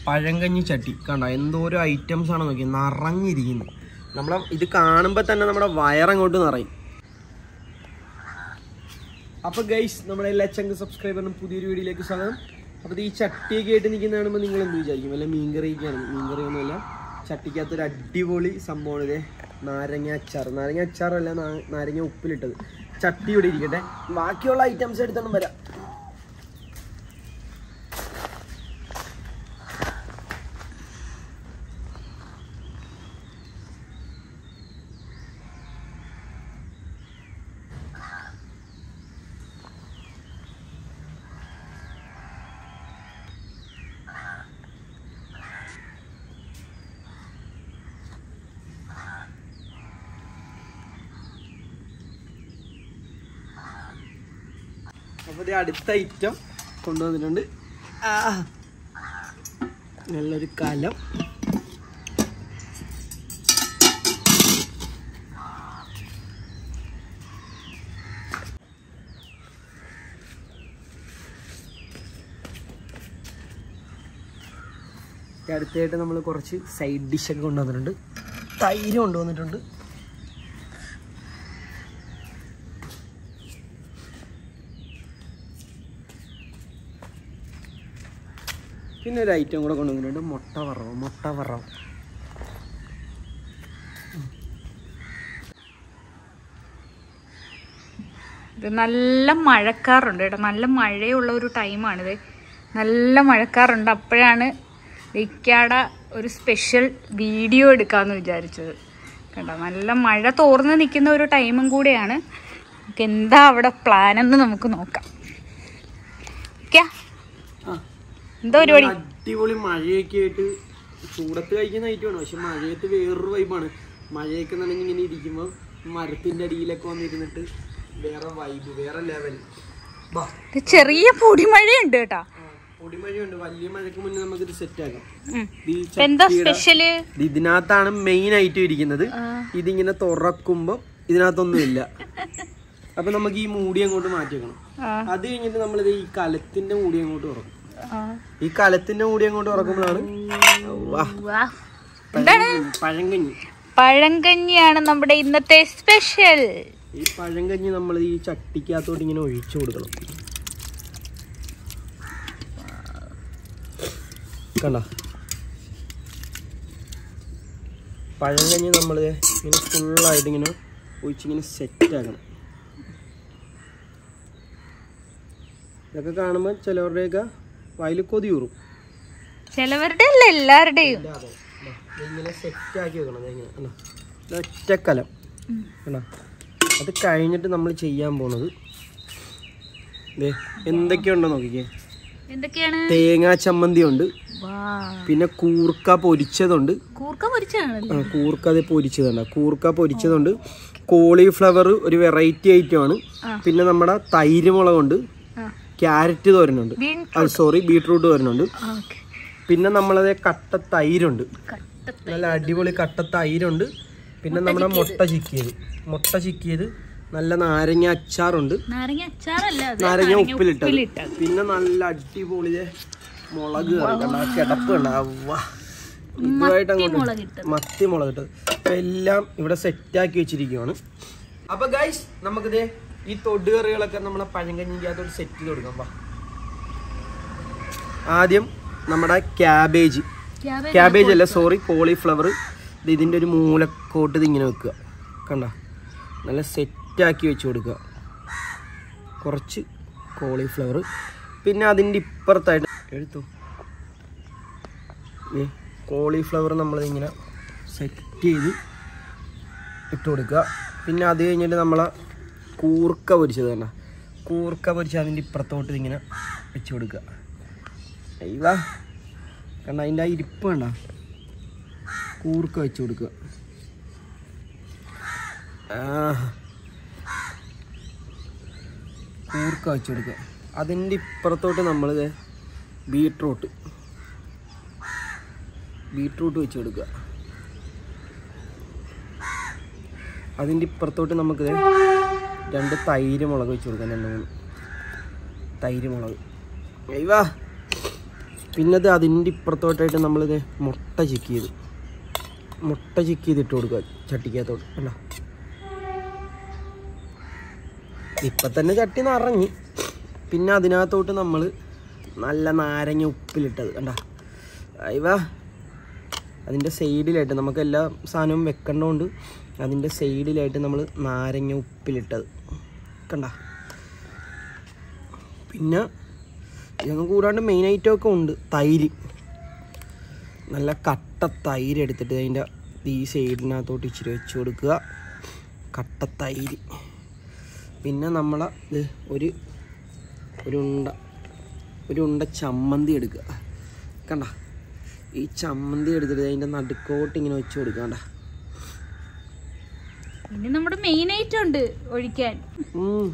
പഴങ്കഞ്ഞി ചട്ടി കണ്ട എന്തോരോ ഐറ്റംസ് ആണ് നോക്കി നിറഞ്ഞിരിക്കുന്നു നമ്മളെ ഇത് കാണുമ്പോൾ തന്നെ നമ്മുടെ വയറങ്ങോട്ട് നിറയും അപ്പോൾ ഗൈസ് നമ്മുടെ എല്ലാ ചങ്ക് സബ്സ്ക്രൈബറിനും പുതിയൊരു വീഡിയോയിലേക്ക് സ്വാഗതം അപ്പോൾ ഈ ചട്ടിയൊക്കെ ആയിട്ട് നിൽക്കുന്ന കാണുമ്പോൾ നിങ്ങൾ എന്ത് വിചാരിക്കും വല്ല മീൻകറിയൊക്കെയാണ് മീൻകറി ഒന്നുമല്ല ചട്ടിക്കകത്തൊരു അടിപൊളി സംഭവമാണ് ഇതേ നാരങ്ങ അച്ചാർ നാരങ്ങ അച്ചാറല്ല നാ- നാരങ്ങ ഉപ്പിലിട്ടത് ചട്ടി ഇവിടെ ഇരിക്കട്ടെ ബാക്കിയുള്ള ഐറ്റംസ് എടുത്തോണ്ട് വരാം അപ്പോൾ ഇത് അടുത്ത ഐറ്റം കൊണ്ടുവന്നിട്ടുണ്ട് ആ നല്ലൊരു കലം ഇത് അടുത്തായിട്ട് നമ്മൾ കുറച്ച് സൈഡ് ഡിഷൊക്കെ കൊണ്ടുവന്നിട്ടുണ്ട് തൈര് കൊണ്ടുവന്നിട്ടുണ്ട് പിന്നെ ഒരു ഐറ്റം കൂടെ കൊണ്ടുവന്നിട്ടുണ്ട് മുട്ട വറവ് മുട്ട വറവ് ഇത് നല്ല മഴക്കാറുണ്ട് കേട്ടോ നല്ല മഴയുള്ള ഒരു ടൈമാണിത് നല്ല മഴക്കാറുണ്ട് അപ്പോഴാണ് ഇക്കാട ഒരു സ്പെഷ്യൽ വീഡിയോ എടുക്കാമെന്ന് വിചാരിച്ചത് കണ്ടോ നല്ല മഴ തോർന്ന് നിൽക്കുന്ന ഒരു ടൈമും കൂടെയാണ് നമുക്ക് എന്താ അവിടെ പ്ലാൻ എന്ന് നമുക്ക് നോക്കാം ഇക്കാ, എന്താ പരിപാടി അടിപൊളി മഴയൊക്കെ ആയിട്ട് ചൂടത്ത് കഴിക്കുന്ന ഐറ്റമാണ് പക്ഷെ മഴയത്ത് വേറൊരു വൈബാണ് മഴയൊക്കെ നനഞ്ഞ് ഇങ്ങനെ ഇരിക്കുമ്പോൾ മരത്തിന്റെ അടിയിലൊക്കെ വന്നിരുന്നിട്ട് വേറെ വൈബ് വേറെ ലെവൽ ബാ ഇത് ചെറിയ പൊടിമഴയുണ്ട് കേട്ടോ ആ, പൊടിമഴയുണ്ട് വലിയ മഴയ്ക്ക് മുന്നേ നമുക്ക് ഇത് സെറ്റ് ആക്കാം ഉം. ഇത് ഈ ഇപ്പൊ എന്താ ചട്ടിയുടെ- സ്പെഷ്യല് ഇത് ഇതിനകത്താണ് മെയിൻ ആയിട്ട് ഇരിക്കുന്നത് ഇതിങ്ങനെ തുറക്കുമ്പോൾ ഇതിനകത്തൊന്നുമില്ല അപ്പൊ നമുക്ക് ഈ മൂടി അങ്ങോട്ട് മാറ്റി വെക്കണം അത് കഴിഞ്ഞിട്ട് നമ്മളിത് ഈ കലത്തിന്റെ മൂടി അങ്ങോട്ട് തുറക്കും ഈ കലത്തിന്റെ മൂടി അങ്ങോട്ട് തുറക്കുമ്പോഴാണ് വാ, പഴങ്കഞ്ഞി, പഴങ്കഞ്ഞി പഴങ്കഞ്ഞിയാണ് നമ്മുടെ ഇന്നത്തെ സ്പെഷ്യൽ ഈ പഴങ്കഞ്ഞി നമ്മൾ ഈ ചട്ടിക്കകത്തോട്ട് ഇങ്ങനെ ഒഴിച്ചു കൊടുക്കണം കണ്ട പഴങ്കഞ്ഞി നമ്മൾ ഇങ്ങനെ ഫുള്ളായിട്ട് ഇങ്ങനെ ഒഴിച്ചിങ്ങനെ സെറ്റ് ആക്കണം ഇതൊക്കെ കാണുമ്പോൾ ചിലവരുടെയൊക്കെ വയൽ കൊതിയൂറും ചിലവരുടെ അല്ല എല്ലാവരുടെയും ഇല്ലാതെ ദാ, ഇതിങ്ങനെ സെറ്റ് ആക്കി വെക്കണം ദാ ഇങ്ങനെ കണ്ടോ? ഇത് ഒറ്റക്കലം കണ്ടോ? അത് കഴിഞ്ഞിട്ട് നമ്മൾ ചെയ്യാൻ പോണത് ദേ എന്തൊക്കെയുണ്ടോ നോക്കിക്കേ എന്തൊക്കെയാണ് തേങ്ങാ ചമ്മന്തി ഉണ്ട് പിന്നെ കൂർക്ക പൊരിച്ചതുണ്ട് കൂർക്ക പൊരിച്ചാണല്ലോ ആ, കൂർക്ക അത് പൊരിച്ചതുണ്ട് കൂർക്ക പൊരിച്ചതുണ്ട് കോളിഫ്ലവർ ഒരു വെറൈറ്റി ഐറ്റം ആണ് പിന്നെ നമ്മുടെ തൈര് മുളകുണ്ട് ക്യാരറ്റ് തോരനുണ്ട് ബീൻ അത് സോറി ബീട്രൂട്ട് തോരനുണ്ട് ഓക്കെ പിന്നെ നമ്മളത് കട്ട തൈരുണ്ട് നല്ല അടിപൊളി കട്ട തൈരുണ്ട് പിന്നെ നമ്മുടെ മുട്ട ചിക്കിയത് മുട്ട ചിക്കിയത് നല്ല നാരങ്ങ അച്ചാറുണ്ട് നാരങ്ങ അച്ചാറല്ല അത് നാരങ്ങ ഉപ്പിലിട്ടത് ഉപ്പിലിട്ടത്. പിന്നെ നല്ല അടിപൊളി ദേ മുളക് കറി കണ്ട ആ കിടപ്പ് കണ്ട അവ്വ. ഇതുമായിട്ട് അങ്ങോട്ട് മുളകിട്ടത്. മത്തി മുളക് ഇട്ടത് അപ്പൊ എല്ലാം ഇവിടെ സെറ്റാക്കി വെച്ചിരിക്കുവാണ് അപ്പൊ ഗൈസ് നമുക്കിത് ഈ തൊടുകറികളൊക്കെ നമ്മളെ പഴങ്കഞ്ഞിക്കകത്തോട്ട് സെറ്റ് ചെയ്ത് കൊടുക്കാം വാ ആദ്യം നമ്മുടെ ക്യാബേജ് ക്യാബേജ് ക്യാബേജ് അല്ല സോറി കോളിഫ്ലവർ ഇതിൻ്റെ ഒരു മൂലക്കോട്ട് ഇത് ഇങ്ങനെ വെക്കുക കണ്ട നല്ല സെറ്റാക്കി വെച്ച് കൊടുക്കുക കുറച്ച് കോളിഫ്ലവർ പിന്നെ അതിൻ്റെ ഇപ്പുറത്തായിട്ട് എടുത്തു ഏ കോളിഫ്ലവർ നമ്മളിങ്ങനെ സെറ്റ് ചെയ്ത് ഇട്ട് കൊടുക്കുക പിന്നെ അത് കഴിഞ്ഞിട്ട് നമ്മളെ കൂർക്ക പൊരിച്ചത് കണ്ട കൂർക്ക പൊരിച്ച് അതിൻ്റെ ഇപ്പുറത്തോട്ട് ഇതിങ്ങനെ വെച്ച് കൊടുക്കുക അയ്യവാ കണ്ട അതിൻ്റെ ആ ഇരിപ്പ് കണ്ട കൂർക്ക വെച്ച് കൊടുക്കുക ആ കൂർക്ക വെച്ച് കൊടുക്കുക അതിൻ്റെ ഇപ്പുറത്തോട്ട് നമ്മളിത് ബീട്രൂട്ട് ബീട്രൂട്ട് വെച്ച് കൊടുക്കുക അതിൻ്റെ ഇപ്പുറത്തോട്ട് നമുക്ക് രണ്ട് തൈര് മുളക് വെച്ച് കൊടുക്കാം രണ്ട് മൂന്ന് തൈര് മുളക് അയ്യവാ പിന്നെ ഇത് അതിൻ്റെ ഇപ്പുറത്തോട്ടായിട്ട് നമ്മളിത് മുട്ട ചിക്ക് ചെയ്ത് മുട്ട ചിക്ക് ചെയ്ത് ഇട്ട് കൊടുക്കുക ചട്ടിക്കകത്തോട്ട് അല്ല ഇപ്പം തന്നെ ചട്ടി നിറഞ്ഞ് പിന്നെ അതിനകത്തോട്ട് നമ്മൾ നല്ല നാരങ്ങ ഉപ്പിലിട്ടത് കണ്ട അയവ അതിൻ്റെ സൈഡിലായിട്ട് നമുക്ക് എല്ലാ സാധനവും വെക്കേണ്ടതുകൊണ്ട് അതിൻ്റെ സൈഡിലായിട്ട് നമ്മൾ നാരങ്ങ ഉപ്പിലിട്ടത് കണ്ട പിന്നെ ഇതൊന്നും കൂടാണ്ട് മെയിൻ ഐറ്റം ഒക്കെ ഉണ്ട് തൈര് നല്ല കട്ട തൈര് എടുത്തിട്ട് അതിൻ്റെ ഈ സൈഡിനകത്തോട്ട് ഇച്ചിരി വെച്ച് കൊടുക്കുക കട്ട തൈര് പിന്നെ നമ്മൾ ഇത് ഒരു ഒരു ഉണ്ട ഒരു ഉണ്ട ചമ്മന്തി എടുക്കുക കണ്ട ഈ ചമ്മന്തി എടുത്തിട്ട് അതിൻ്റെ നടുക്കോട്ട് ഇങ്ങനെ വെച്ച് കൊടുക്കുക കണ്ട ഇനി നമ്മുടെ മെയിൻ ഐറ്റം ഉണ്ട് ഒഴിക്കാൻ ഉം.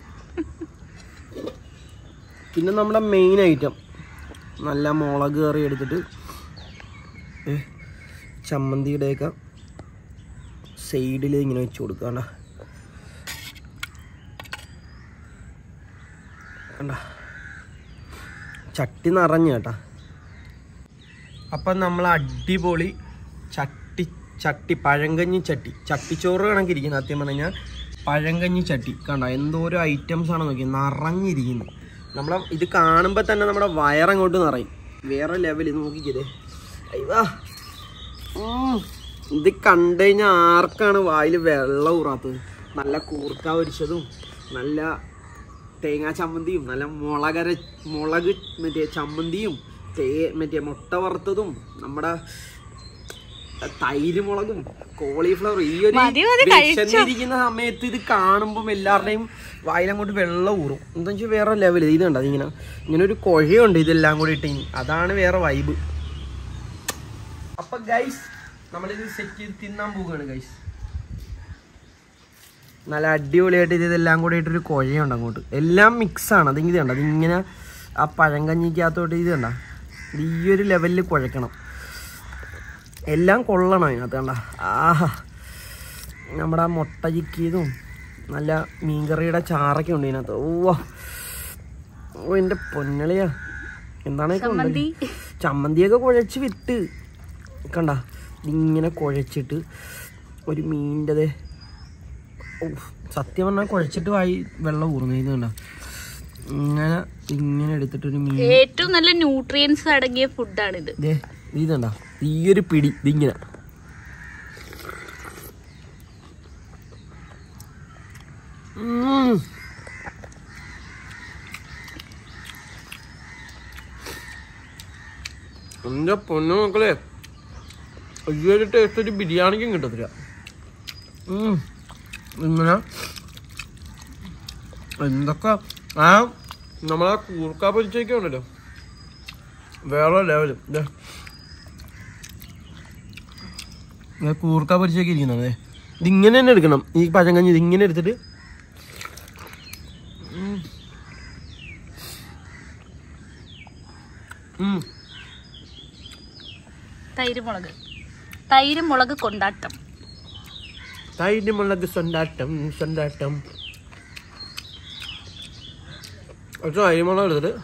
പിന്നെ നമ്മുടെ മെയിൻ ഐറ്റം നല്ല മുളക് കറി എടുത്തിട്ട് ഏ, ചമ്മന്തിയുടെയൊക്കെ സൈഡിൽ ഇങ്ങനെ വെച്ച് കൊടുക്കുക കണ്ട കണ്ട ചട്ടി നിറഞ്ഞു കേട്ടാ അപ്പം നമ്മൾ അടിപൊളി ചട്ടി ചട്ടി പഴങ്കഞ്ഞി ചട്ടി ചട്ടിച്ചോറ് കണക്കിരിക്കുന്നത് സത്യം പറഞ്ഞു കഴിഞ്ഞാൽ പഴങ്കഞ്ഞി ചട്ടി കണ്ട എന്തോരോ ഐറ്റംസ് ആണ് നോക്കി നിറഞ്ഞിരിക്കുന്നു നമ്മളെ ഇത് കാണുമ്പോൾ തന്നെ നമ്മുടെ വയറങ്ങോട്ട് നിറയും വേറെ ലെവൽ നോക്കിക്കതേ അയ്യാ ഉം. ഇത് കണ്ടു കഴിഞ്ഞാൽ ആർക്കാണ് വായിൽ വെള്ളം ഊറാത്തത് നല്ല കൂർക്ക പൊരിച്ചതും നല്ല തേങ്ങാ ചമ്മന്തിയും നല്ല മുളകര മുളക് മറ്റേ ചമ്മന്തിയും തേ മറ്റേ മുട്ട വറുത്തതും നമ്മുടെ തൈര് മുളകും കോളിഫ്ലവർ ഈ ഒരു മതി, മതി, കഴിച്ചോ. വിശന്നിരിക്കുന്ന സമയത്ത് ഇത് കാണുമ്പം എല്ലാവരുടെയും വായിലങ്ങോട്ട് വെള്ളം ഊറും എന്താ വെച്ചാൽ വേറെ ലെവൽ ഇത് കണ്ടത് ഇങ്ങനെ ഇങ്ങനെ ഒരു കുഴയുണ്ട് ഇതെല്ലാം കൂടി ഇട്ട് ഇനി. അതാണ് വേറെ വൈബ് അപ്പൊ ഗൈസ് നമ്മളിത് സെറ്റ് ചെയ്ത് തിന്നാൻ പോവുകയാണ് ഗൈസ് നല്ല അടിപൊളിയായിട്ട് ഇത് ഇതെല്ലാം കൂടി ഇട്ടൊരു കുഴയുണ്ട് അങ്ങോട്ട് എല്ലാം മിക്സ് ആണ് അതിങ്ങനെ കണ്ട അതിങ്ങനെ ആ പഴങ്കഞ്ഞിക്കകത്തോട്ട് ഇത് കണ്ട ഇത് ഈ ഒരു ലെവലിൽ കുഴക്കണം എല്ലാം കൊള്ളണം അതിനകത്ത് കണ്ട ആഹാ നമ്മുടെ ആ മുട്ട ചിക്കിയതും നല്ല മീൻകറിയുടെ ചാറൊക്കെ ഉണ്ട് ഇതിനകത്ത് ഓ ഓ എൻ്റെ പൊന്നളിയാ എന്താണ് ഇതൊക്കെ ചമ്മന്തി ഉണ്ടാക്കി? ചമ്മന്തിയൊക്കെ കുഴച്ച് വിട്ട് കണ്ട ഇതിങ്ങനെ കുഴച്ചിട്ട് ഒരു മീൻ്റെത് സത്യം പറഞ്ഞാൽ കുഴച്ചിട്ട് വായി വെള്ളം ഊർന്നു ഇത് കണ്ട ഇങ്ങനെ ഇങ്ങനെ എടുത്തിട്ടൊരു മീൻ ഏറ്റവും നല്ല ന്യൂട്രിയൻസ് അടങ്ങിയ ഫുഡാണിത് ദേ ഇതണ്ട ഈ ഒരു പിടി ഇതിങ്ങനെ ഉം. എന്റെ പൊന്നു മക്കളെ ഈ ഒരു ടേസ്റ്റ് ഒരു ബിരിയാണിക്കും കിട്ടത്തില്ല ഉം. ഇങ്ങനെ എന്തൊക്കെ ആ നമ്മളാ കൂർക്ക പൊരിച്ചൊക്കെ ഉണ്ടല്ലോ വേറെ ലെവല് ഇതേ ഇങ്ങനെ കൂർക്ക പൊരിച്ചൊക്കെ ഇരിക്കുന്നത് ഇതിങ്ങനെ തന്നെ എടുക്കണം ഈ പഴങ്കഞ്ഞി ഇതിങ്ങനെ എടുത്തിട്ട് ഉം. ഉം. തൈര് മുളക് തൈര് മുളക് കൊണ്ടാട്ടം തൈര് മുളക് സ്വണ്ടാട്ടം സ്വണ്ടാട്ടം കുറച്ച് അരിമുളക് എടുത്തിട്ട്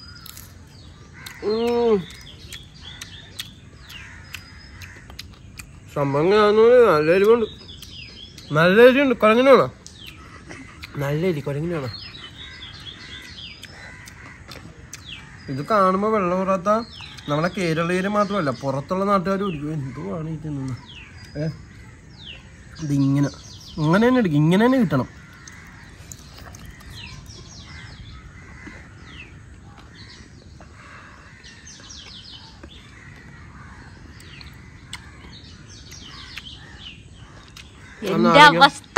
ഉം. സംഭവം കാണുന്നത് നല്ല എരിവുണ്ട് നല്ല എരിവുണ്ട് കുരങ്ങിനാണോ നല്ല എരി കുരങ്ങിനാണോ ഇത് കാണുമ്പോൾ വെള്ളം പുറത്ത നമ്മളെ കേരളീയര് മാത്രമല്ല പുറത്തുള്ള നാട്ടുകാർ കുടിക്കും എന്തുവാണ് ഈ തിന്നുന്നത് ഏ ഇതിങ്ങനെ അങ്ങനെ തന്നെ എടുക്കും ഇങ്ങനെ തന്നെ കിട്ടണം എന്റെ നാരങ്ങ. അവസ്ഥ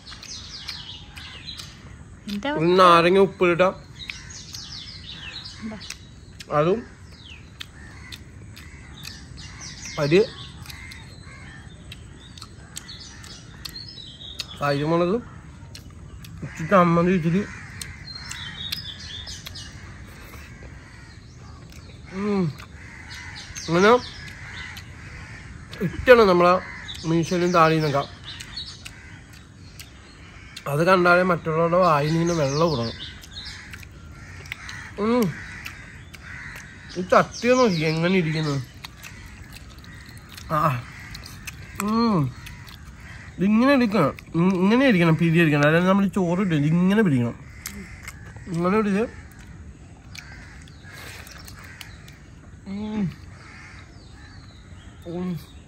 എന്റെ അവസ്ഥ. ഒരു നാരങ്ങ ഉപ്പിലിട്ട അതും ഒരു അരിമുളകും ഇച്ചിരി ചമ്മന്തി ഇച്ചിരി ഉം. അങ്ങനെ ഇട്ടാണ് നമ്മളെ മീശയിലും താഴെന്നൊക്കെ അത് കണ്ടാലേ മറ്റുള്ളവരുടെ വായിൽ നിന്ന് വെള്ളം ഉടങ്ങും ഉം. ഈ ചട്ടിയ നോക്കി എങ്ങനെ ഇരിക്കുന്നു ആ ഉം. ഇതിങ്ങനെ ഇരിക്കണം ഉം, ഇങ്ങനെ ഇരിക്കണം പിരി ഇരിക്കണം അല്ലാതെ നമ്മൾ ചോറ് ഇട്ട് ഇങ്ങനെ പിടിക്കണം ഇങ്ങനെ പിടിച്ച് ഉം. ഉം.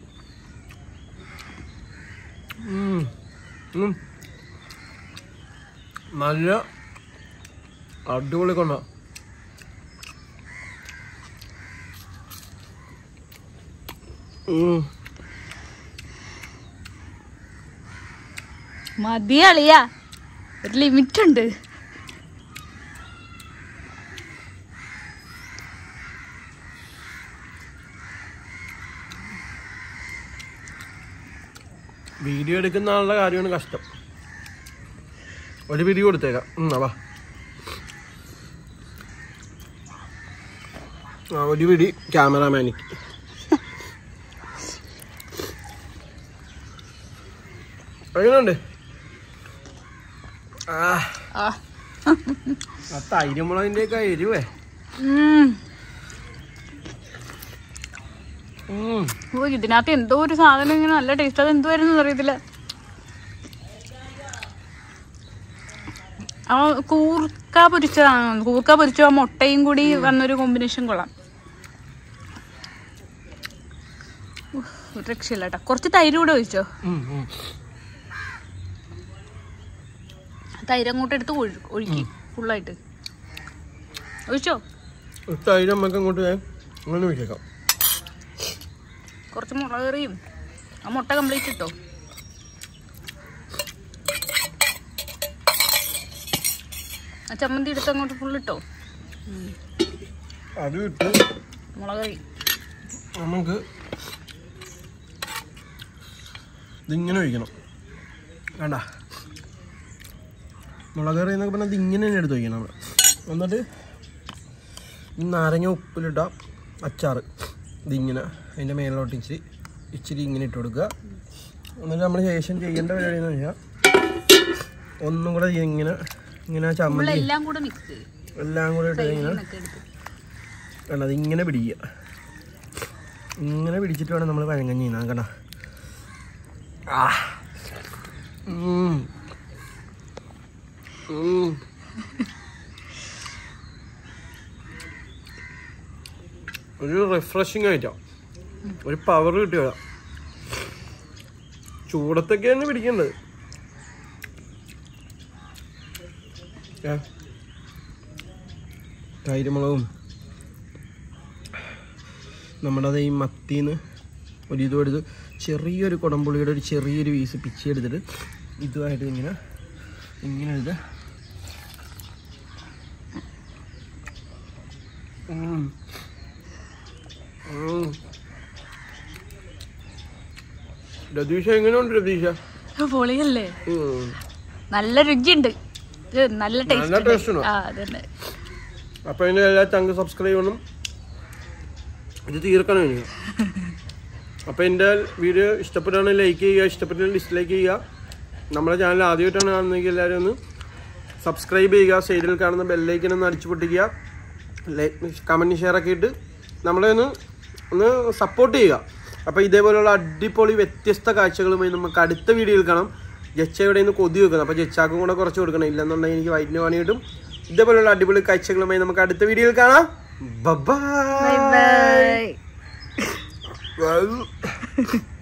ഉം. ഉം. നല്ല അടിപൊളി കൊണ്ട മതി അളിയാ ഒരു ലിമിറ്റ് ഉണ്ട് വീഡിയോ എടുക്കുന്ന ആളുടെ കാര്യമാണ് കഷ്ടം ഒരു പിടി കൊടുത്തേക്കാം ഉം, വാ ആ ഒരു പിടി ക്യാമറാമാനിക്ക് എങ്ങനെയുണ്ട് ആ ആ ആ തൈരമുളകിൻ്റെ ഒക്കെ എരിവേ ഉം. ഉം. ഓ ഇതിനകത്ത് എന്തോ ഒരു സാധനം ഇങ്ങനെ നല്ല ടേസ്റ്റ് അത് എന്തുവായിരുന്നു അറിയത്തില്ല ആ കൂർക്ക പൊരിച്ചതാണ് കൂർക്ക പൊരിച്ചു ആ മുട്ടയും കൂടി വന്നൊരു കോമ്പിനേഷൻ കൊള്ളാം ഉഫ്, ഒരു രക്ഷയില്ല കേട്ടോ കുറച്ച് തൈര് കൂടെ ഒഴിച്ചോ ഉം, ഉം. തൈര് അങ്ങോട്ട് എടുത്ത് ഒഴു- ഒഴുക്കി ഫുള്ളായിട്ട് ഒഴിച്ചോ ഒരു തൈര് നമുക്ക് അങ്ങോട്ട് ഞാൻ അങ്ങനെ വെച്ചേക്കാം കുറച്ച് മുളക് കറിയും ആ മുട്ട കംപ്ലീറ്റ് ഇട്ടോ ആ ചമ്മന്തി എടുത്ത് അങ്ങോട്ട് ഫുൾ ഇട്ടോ അത് ഇട്ട് മുളക് കറി നമുക്ക് ഇതിങ്ങനെ ഒഴിക്കണം വേണ്ട മുളക് കറി എന്നൊക്കെ പറഞ്ഞാൽ ഇതിങ്ങനെ തന്നെ എടുത്ത് വയ്ക്കണം നമ്മൾ എന്നിട്ട് ഈ നാരങ്ങ ഉപ്പിലിട്ട അച്ചാർ ഇതിങ്ങനെ അതിൻ്റെ മേലോട്ട് ഇച്ചിരി ഇച്ചിരി ഇങ്ങനെ ഇട്ട് കൊടുക്കുക എന്നിട്ട് നമ്മൾ ശേഷം ചെയ്യേണ്ട പരിപാടി എന്ന് വെച്ചാൽ ഒന്നും കൂടെ ഇങ്ങനെ ഇങ്ങനെ ചമ്മന്തി എല്ലാം കൂടെ മിക്സ് ചെയ്യും എല്ലാം കൂടെ ഇട്ട് ഇങ്ങനെ ഒക്കെ എടുത്ത് വേണ്ട അതിങ്ങനെ പിടിക്കുക ഇങ്ങനെ പിടിച്ചിട്ട് വേണം നമ്മൾ പഴങ്കഞ്ഞി ചെയ്യുന്നത് കണ്ട ആ ഉം. ഉം. ഒരു റിഫ്രഷിങ് ആയിട്ടാ ഒരു പവർ കിട്ടിയ ചൂടത്തൊക്കെയാണ് പിടിക്കേണ്ടത് ഏ? തൈരുമുളകും നമ്മുടെ അത് ഈ മത്തിന്ന് ഒരു ഇതും എടുത്ത് ചെറിയൊരു കുടംപുളിയുടെ ഒരു ചെറിയൊരു പീസ് പിച്ചി എടുത്തിട്ട് ഇതുമായിട്ട് ഇങ്ങനെ ഇങ്ങനെ എടുത്ത് ഉം. ഉം. രതീഷ എങ്ങനെയുണ്ട് രതീഷ പൊളിയല്ലേ ഉം. നല്ല രുചിയുണ്ട് ഇത് നല്ല നല്ല taste ടേസ്റ്റ് ഉണ്ടോ? ആ അതന്നെ അപ്പോൾ അതിൻ്റെ എല്ലാ ചങ്ക് സബ്സ്ക്രൈബ് ചെയ്യണം ഇത് തീർക്കണം എനിക്ക് അപ്പോൾ എൻ്റെ വീഡിയോ ഇഷ്ടപ്പെട്ടാണെങ്കിൽ ലൈക്ക് ചെയ്യുക ഇഷ്ടപ്പെട്ടാൽ ഡിസ്ലൈക്ക് ചെയ്യുക നമ്മുടെ ചാനൽ ആദ്യമായിട്ടാണ് കാണുന്നതെങ്കിൽ എല്ലാവരും ഒന്ന് സബ്സ്ക്രൈബ് ചെയ്യുക സൈഡിൽ കാണുന്ന ബെല്ലൈക്കൻ ഒന്ന് അടിച്ചു പൊട്ടിക്കുക കമൻറ്റ് ഷെയർ ഒക്കെ ഇട്ട് നമ്മളെ ഒന്ന് ഒന്ന് സപ്പോർട്ട് ചെയ്യുക അപ്പോൾ ഇതേപോലെയുള്ള അടിപൊളി വ്യത്യസ്ത കാഴ്ചകളുമായി നമുക്ക് അടുത്ത വീഡിയോയിൽ കാണാം ജച്ചയുടെ നിന്ന് കൊതി വെക്കണം അപ്പോൾ ജച്ചാക്കും കൂടെ കുറച്ച് കൊടുക്കണം ഇല്ലെന്നുണ്ടെങ്കിൽ എനിക്ക് വൈറ്റിന് പണി കിട്ടും ഇതേപോലെയുള്ള അടിപൊളി കാഴ്ചകളുമായി നമുക്ക് അടുത്ത വീഡിയോയിൽ കാണാം ബൈ ബൈ ബൈ Well.